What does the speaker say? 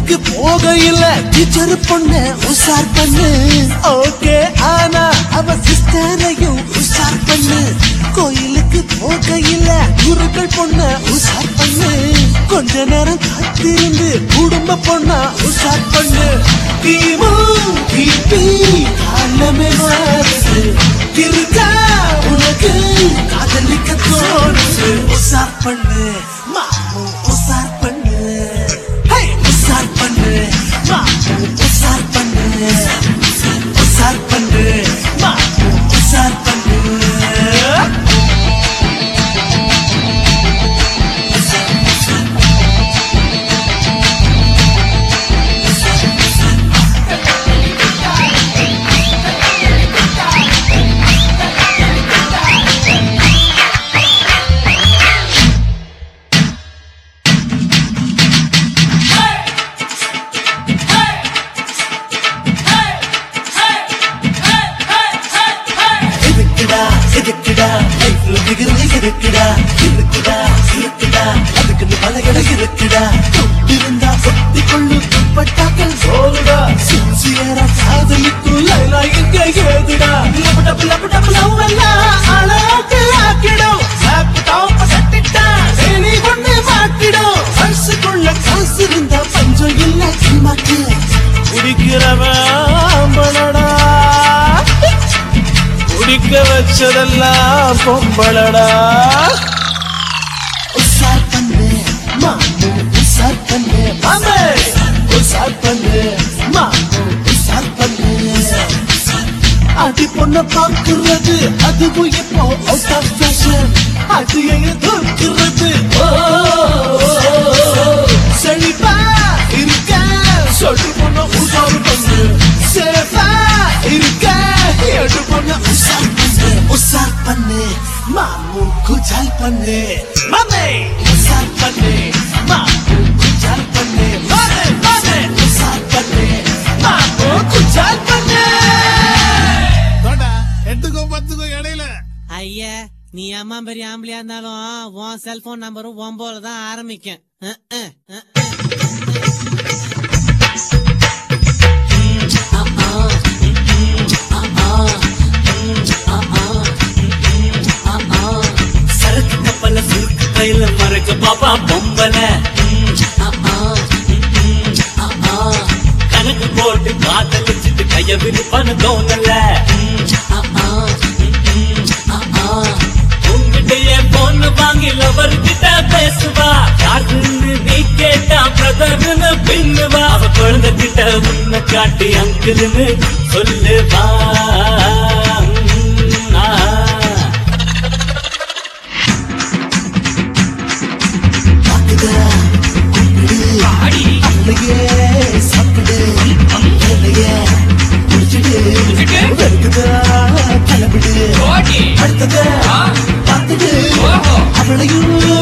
கோயிலுக்கு போகையில டீச்சர் பொண்ண உஷார் பண்ணு ஓகே ஆனா அவ சிஸ்டரையும் உஷார் பண்ணு கோயிலுக்கு போகையில குருக்கள் பொண்ண உஷார் பண்ணு கொஞ்ச நேரம் காத்திருந்து குடும்ப பொண்ணா உஷார் பண்ணு கிமு கிபி காலமே மாறுது இருக்கா உனக்கு காதலிக்க தோணுது உஷார் பண்ணு மாமு உஷார் பண்ணு ஹே உஷார் பண்ணு மாமு உஷார் பண்ணு உஷார் பண்ணு மாமு உஷார் பண்ணு இருக்குடா இருக்குடா லைஃப்ல பிகிர்ந்து இருக்குடா இருக்குடா இருக்குடா அதுக்குன்னு பலகட இருக்குடா இருந்தா ஒத்தி கொள்ளு துப்பட்டாக்கள் சோறுடா சின்சியரா காதலிக்கும் லைலா எங்க ஏதுடா லபட லபட லவ்வெல்லாம் அழகு ஆக்கிடும் சாப்பு டாப்ப சட்டிட்டா சேனி கொண்டு மாட்டிடும் பர்சுக்குள்ள காசு இருந்தா பஞ்சம் இல்ல சினிமாக்கு குடிக்கிறவன் பணடா குடிக்க வச்சதெல்லாம் பொம்பளடா உஷார் பண்ணு மாமு உஷார் பண்ணு மாமே உஷார் பண்ணு மாமு உஷார் பண்ணு அடி பொண்ண பாக்குறது அதுவும் இப்போ அவுட் ஆஃப் ஃபேஷன் அது எங்க தோற்கிறது ஓ செழிப்பா இருக்க சொல்லி பொண்ண உஷார் பண்ணு சேஃபா இருக்க எடு பொண்ண உஷார் பண்ணு உஷார் பண்ணு மாமு குஜால் பண்ணு மாமே உஷார் பண்ணு மாமு குஜால் பண்ணு மாமே மாமே உஷார் பண்ணு மாமு குஜால் பண்ணு தோட்டா எட்டுக்கும் பத்துக்கும் இடையில ஐயா நீ அம்மா பெரிய ஆம்பளையா இருந்தாலும் உன் செல்போன் நம்பரும் ஒம்போல தான் ஆரம்பிக்கும் அஹ், அஹ், அஹ். சரக்கு கப்பல சுருக்கு கையில மறக்க பாப்பா பொம்பல கணக்கு போட்டு காதலிச்சுட்டு கைய விருப்பன்னு தோணல உங்ககிட்டயே பொண்ணு வாங்கி லவர் கிட்ட பேசுவா யாருன்னு நீ கேட்டா பிரதர்னு பின்னுவா அவ குழந்தை கிட்ட உன்னை காட்டி அங்கிள்னு சொல்லுவா உம், ஆ. பாக்குதா கும்பிடு அவளையே சாப்பிடு அவளையே குடிச்சிடு வெறுக்குதா கிளம்பிடு அடுத்ததா பார்த்துடு அவளையும்